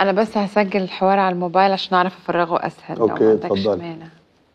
انا بس هسجل الحوار على الموبايل عشان اعرف افرغه اسهل لو أوكي، ما عندكش اتفضلي. مانع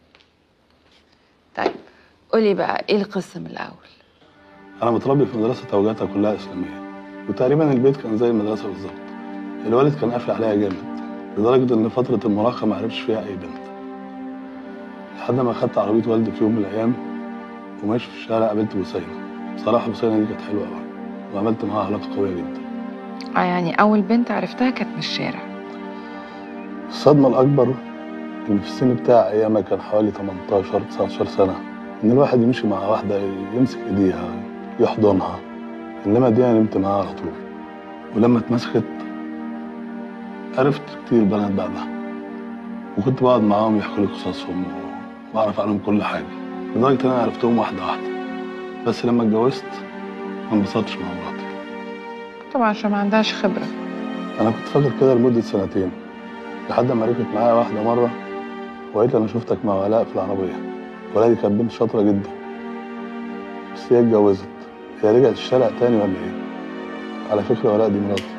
طيب قولي بقى ايه القصه من الاول انا متربي في مدرسه توجيهاتها كلها اسلاميه وتقريبا البيت كان زي المدرسه بالظبط الوالد كان قافل عليها جامد لدرجه ان فتره المراهقه ما عرفش فيها اي بنت لحد ما خدت عربيه والدي في يوم من الايام وماشي في الشارع قابلت بوسينه بصراحه بوسينه دي كانت حلوه قوي وعملت معاها علاقه قويه جدا اه يعني اول بنت عرفتها كانت من الشارع الصدمه الاكبر ان في السن بتاعي ايامها كان حوالي 18 19 سنه ان الواحد يمشي مع واحده يمسك ايديها يحضنها انما دي انا نمت معاها على طول ولما اتمسكت عرفت كتير بنات بعدها وكنت بقعد معاهم يحكوا لي قصصهم واعرف عنهم كل حاجه لدرجه ان انا عرفتهم واحده واحده بس لما اتجوزت ما انبسطتش مع مراتي طبعا عشان ما عندهاش خبره انا كنت فاكر كده لمده سنتين لحد ما ركبت معايا واحده مره وقالت لي انا شفتك مع ولاء في العربيه ولاء دي كانت بنت شاطره جدا بس هي اتجوزت هي رجعت الشارع تاني ولا ايه على فكره ولاء دي مراتي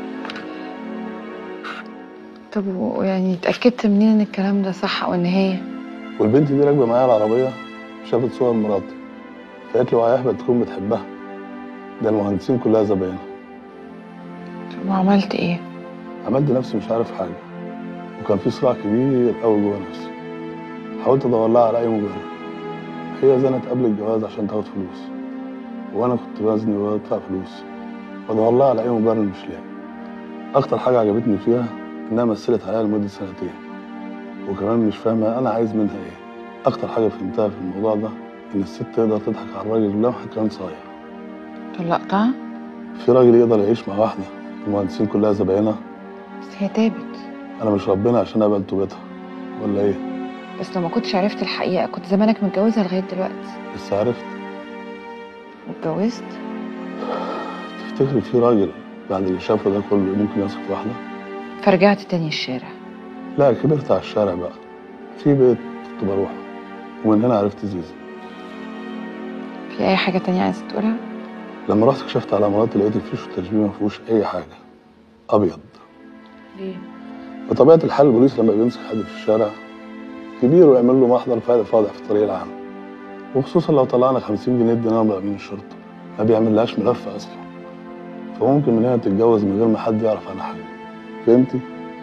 طب ويعني اتاكدت منين ان الكلام ده صح او ان هي والبنت دي راكبه معايا العربيه شافت صور مراتي فقالت لي وهي احمد تكون بتحبها ده المهندسين كلها زباينها طب وعملت ايه عملت نفسي مش عارف حاجه وكان في صراع كبير قوي جوه نفسي حاولت ادور لها على اي مبرر هي زنت قبل الجواز عشان تاخد فلوس وانا كنت بزني وادفع فلوس بدور لها على اي مبرر مش لاقي اكتر حاجه عجبتني فيها انها مثلت عليا لمده سنتين وكمان مش فاهمه انا عايز منها ايه اكتر حاجه فهمتها في الموضوع ده ان الست تقدر تضحك على الراجل لو كان صايع طلقتها في راجل يقدر يعيش مع واحده المهندسين كلها زباينها بس هي تابت انا مش ربنا عشان ابقى توبتها ولا ايه بس لو ما كنتش عرفت الحقيقه كنت زمانك متجوزها لغايه دلوقتي بس عرفت واتجوزت تفتكري في راجل بعد اللي شافه ده كله ممكن يثق في واحده فرجعت تاني الشارع لا كبرت على الشارع بقى في بيت كنت بروح ومن هنا عرفت زيزو في اي حاجه تانية عايزه تقولها لما رحت كشفت على مراتي لقيت الفيش والتشبيه ما فيهوش اي حاجه ابيض ليه بطبيعه الحال البوليس لما بيمسك حد في الشارع كبير ويعمل له محضر فائده فاضح في الطريق العام وخصوصا لو طلعنا 50 جنيه اديناهم لامين الشرطه ما بيعملهاش ملف اصلا فممكن من هنا تتجوز من غير ما حد يعرف عنها حاجه فهمتي؟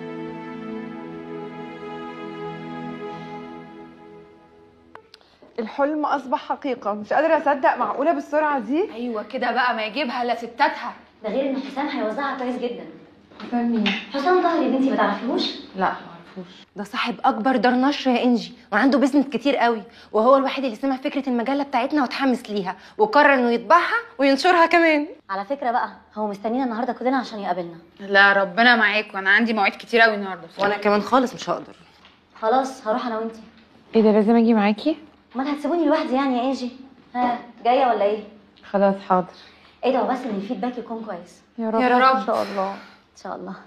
الحلم اصبح حقيقه مش قادره اصدق معقوله بالسرعه دي ايوه كده بقى ما يجيبها الا ستاتها ده غير ان حسام هيوزعها كويس جدا حسام مين حسام ظهري يا بنتي ما تعرفيهوش لا معرفوش ده صاحب اكبر دار نشر يا انجي وعنده بيزنس كتير قوي وهو الوحيد اللي سمع فكره المجله بتاعتنا واتحمس ليها وقرر انه يطبعها وينشرها كمان على فكره بقى هو مستنينا النهارده كلنا عشان يقابلنا لا ربنا معاك وانا عندي مواعيد كتير قوي النهارده وانا كمان خالص مش هقدر خلاص هروح انا وانتي ايه ده لازم اجي معاكي امال هتسيبوني لوحدي يعني يا انجي ها جايه ولا ايه خلاص حاضر ادعوا بس ان الفيدباك يكون كويس يا رب يا رب. ان شاء الله ان شاء الله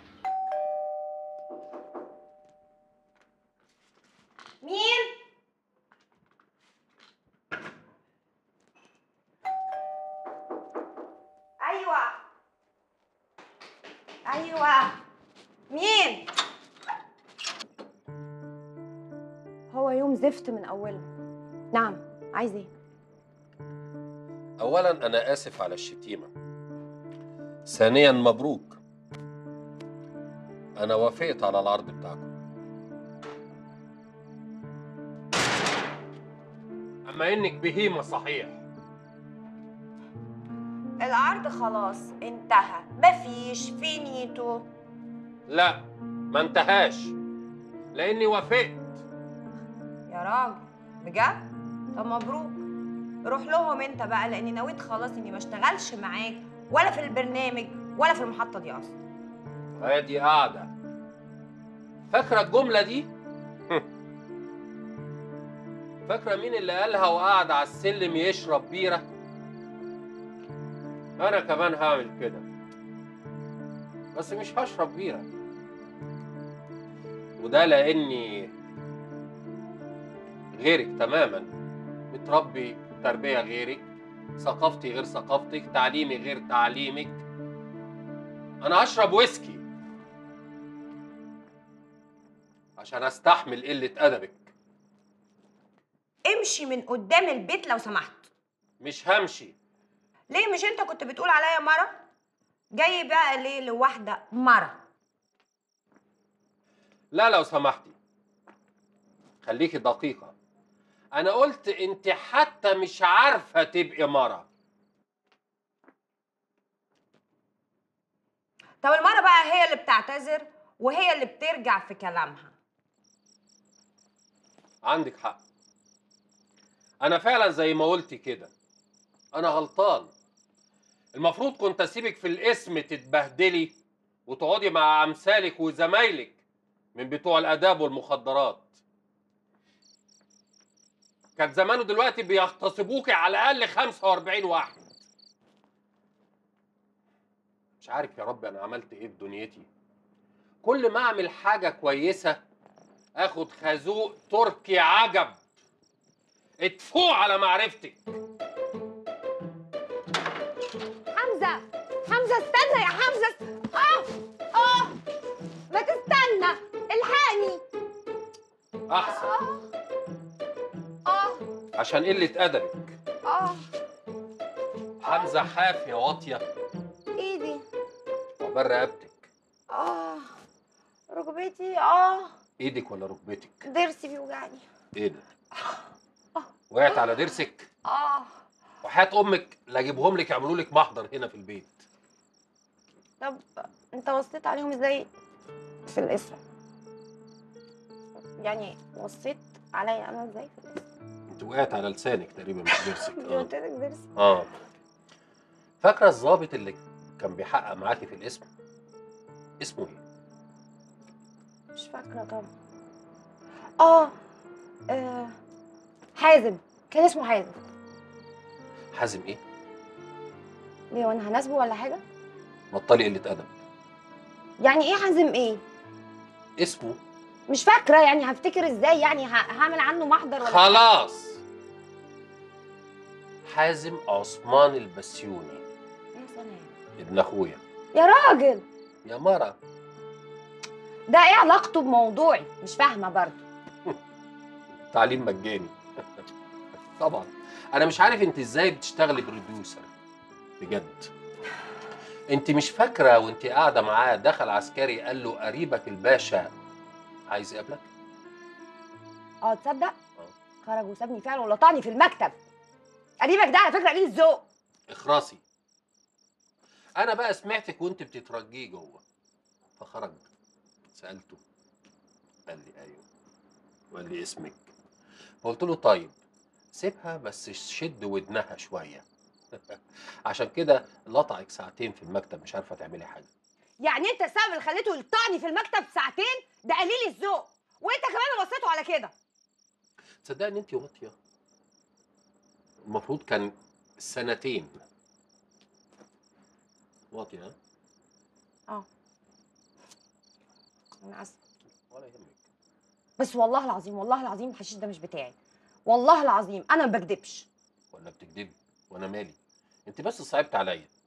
مين ايوه ايوه مين هو يوم زفت من اوله نعم عايز ايه اولا انا اسف على الشتيمه ثانيا مبروك انا وافقت على العرض بتاعكم اما انك بهيمه صحيح العرض خلاص انتهى مفيش فينيتو لا ما انتهاش لاني وافقت يا راجل بجد طب مبروك روح لهم انت بقى لاني نويت خلاص اني ما اشتغلش معاك ولا في البرنامج ولا في المحطه دي اصلا ادي قاعده فاكره الجمله دي فاكره مين اللي قالها وقعد على السلم يشرب بيره انا كمان هعمل كده بس مش هشرب بيره وده لاني غيرك تماما متربي تربيه غيرك ثقافتي غير ثقافتك تعليمي غير تعليمك انا اشرب ويسكي عشان استحمل قله ادبك امشي من قدام البيت لو سمحت مش همشي ليه مش انت كنت بتقول عليا مرة جاي بقى ليه لواحدة مرة لا لو سمحتي خليكي دقيقه انا قلت انت حتى مش عارفه تبقي مره طب المرة بقى هي اللي بتعتذر وهي اللي بترجع في كلامها عندك حق انا فعلا زي ما قلتي كده انا غلطان المفروض كنت اسيبك في الاسم تتبهدلي وتقعدي مع امثالك وزمايلك من بتوع الاداب والمخدرات كان زمانه دلوقتي بيغتصبوكي على الاقل 45 واحد مش عارف يا رب انا عملت ايه في دنيتي كل ما اعمل حاجه كويسه اخد خازوق تركي عجب ادفوع على معرفتك حمزة حمزة استنى يا حمزة اه اه ما تستنى الحقني احسن اه عشان قله ادبك اه حمزه حاف يا واطيه ايدي عقبال رقبتك اه ركبتي اه ايدك ولا ركبتك ضرسي بيوجعني ايه ده وقعت على ضرسك اه وحياه امك لا اجيبهم لك يعملوا لك محضر هنا في البيت طب انت وصيت عليهم ازاي في الاسم يعني وصيت عليا انا ازاي في الاسم انت وقعت على لسانك تقريبا مش ضرسك قلت اه لك ضرسي اه فاكره الضابط اللي كان بيحقق معاكي في الاسم اسمه ايه مش فاكره طبعا اه آه، حازم كان اسمه حازم حازم ايه ليه وانا هناسبه ولا حاجه بطلي قله ادب يعني ايه حازم ايه اسمه مش فاكره يعني هفتكر ازاي يعني ه- هعمل عنه محضر ولا خلاص حازم عثمان البسيوني يا سلام ابن اخويا يا راجل يا مرة ده ايه علاقته بموضوعي مش فاهمه برضه تعليم مجاني طبعا انا مش عارف انت ازاي بتشتغلي بروديوسر بجد انت مش فاكره وانت قاعده معاه دخل عسكري قال له قريبك الباشا عايز يقابلك اه تصدق خرج وسابني فعلا ولطعني في المكتب قريبك ده على فكره قليل الذوق اخرسي انا بقى سمعتك وانت بتترجيه جوه فخرج سالته قال لي ايوه وقال لي اسمك فقلت له طيب سيبها بس شد ودنها شويه عشان كده لطعك ساعتين في المكتب مش عارفه تعملي حاجه يعني انت السبب اللي خليته يلطعني في المكتب ساعتين ده قليل الذوق وانت كمان اللي وصيته على كده تصدقني ان انت واطيه المفروض كان سنتين واطيه ها انا اسفه ولا يهمك بس والله العظيم والله العظيم الحشيش ده مش بتاعي والله العظيم انا ما بكدبش ولا بتكدبي وانا مالي انت بس صعبت عليا